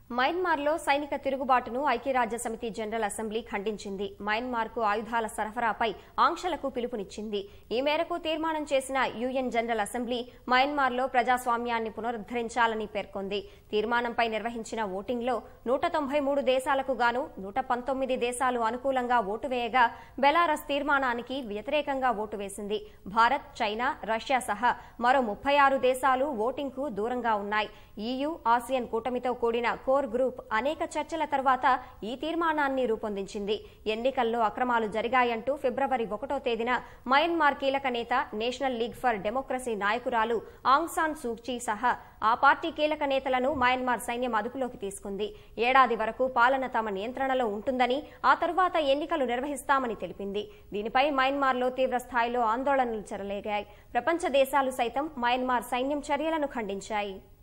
మయన్మార్లో సైనిక తిరుగుబాటును ఐక్యరాజ్య సమితి జనరల్ అసెంబ్లీ ఖండించింది మయన్మార్కు ఆయుధాల సరఫరాపై ఆంక్షలకు పిలుపునిచ్చింది ఈ మేరకు తీర్మానం చేసిన యుఎన్ జనరల్ అసెంబ్లీ మయన్మార్లో ప్రజాస్వామ్యాన్ని పునరుద్దరించాలని పేర్కొంది తీర్మానంపై నిర్వహించిన ఓటింగ్లో నూట తొంభై మూడు దేశాలకు గాను నూట పంతొమ్మిది దేశాలు అనుకూలంగా ఓటు వేయగా బెలారస్ తీర్మానానికి వ్యతిరేకంగా ఓటు వేసింది భారత్ చైనా రష్యా సహా మరో ముప్పై ఆరు దేశాలు ఓటింగ్కు దూరంగా ఉన్నాయి ఈయూ ఆసియన్ కూటమితో కూడిన కోర్ గ్రూప్ అనేక చర్చల తర్వాత ఈ తీర్మానాన్ని రూపొందించింది ఎన్నికల్లో అక్రమాలు జరిగాయంటూ ఫిబ్రవరి ఒకటో తేదీన మయన్మార్ కీలక నేత నేషనల్ లీగ్ ఫర్ డెమోక్రసీ నాయకురాలు ఆంగ్ సాన్ సూచీ సహా ఆ పార్టీ కీలక నేతలను మయన్మార్ సైన్యం అదుపులోకి తీసుకుంది ఏడాది వరకు పాలన తమ నియంత్రణలో ఉంటుందని ఆ తరువాత ఎన్నికలు నిర్వహిస్తామని తెలిపింది దీనిపై మయన్మార్లో తీవ్ర స్థాయిలో ఆందోళనలు చెలరేగాయి ప్రపంచ దేశాలు సైతం మయన్మార్ సైన్యం చర్యలను ఖండించాయి